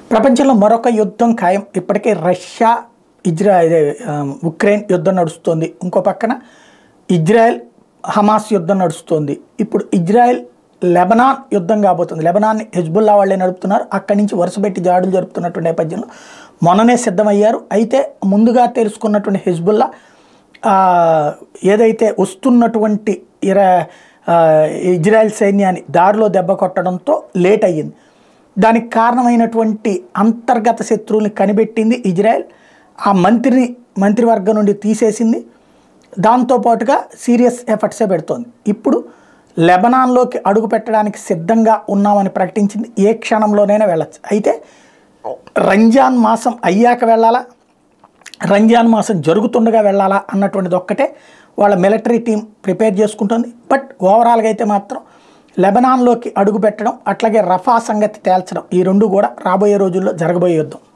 ప్రపంచంలో మరొక యుద్ధం ఖాయం ఇప్పటికే రష్యా ఇజ్రా ఇదే, ఆ, ఉక్రెయిన్ యుద్ధం నడుస్తోంది ఇంకో పక్కన ఇజ్రాయెల్ హమాస్ యుద్ధం నడుస్తోంది ఇప్పుడు ఇజ్రాయెల్ లెబనాన్ యుద్ధం కాబోతుంది లెబనాన్ని హెజ్బుల్లా వాళ్ళే నడుపుతున్నారు అక్కడి నుంచి వరుసపెట్టి జాడులు జరుపుతున్నటువంటి నేపథ్యంలో మొన్ననే సిద్ధమయ్యారు అయితే ముందుగా తెలుసుకున్నటువంటి హెజ్బుల్లా ఆ, ఏదైతే వస్తున్నటువంటి ఇర ఆ, ఇజ్రాయెల్ సైన్యాన్ని దారిలో దెబ్బ కొట్టడంతో లేట్ అయ్యింది దానికి కారణమైనటువంటి అంతర్గత శత్రువుల్ని కనిపెట్టింది ఇజ్రాయెల్ ఆ మంత్రిని మంత్రివర్గం నుండి తీసేసింది దాంతోపాటుగా సీరియస్ ఎఫర్ట్సే పెడుతోంది ఇప్పుడు లెబనాన్లోకి అడుగు పెట్టడానికి సిద్ధంగా ఉన్నామని ప్రకటించింది ఏ క్షణంలోనైనా వెళ్ళచ్చు అయితే రంజాన్ మాసం అయ్యాక వెళ్ళాలా రంజాన్ మాసం జరుగుతుండగా వెళ్ళాలా అన్నటువంటిది ఒక్కటే వాళ్ళ మిలిటరీ టీం ప్రిపేర్ చేసుకుంటుంది బట్ ఓవరాల్గా అయితే మాత్రం లెబనాన్లోకి అడుగు పెట్టడం అట్లాగే రఫా సంగతి తేల్చడం ఈ రెండు కూడా రాబోయే రోజుల్లో జరగబోయే యుద్ధం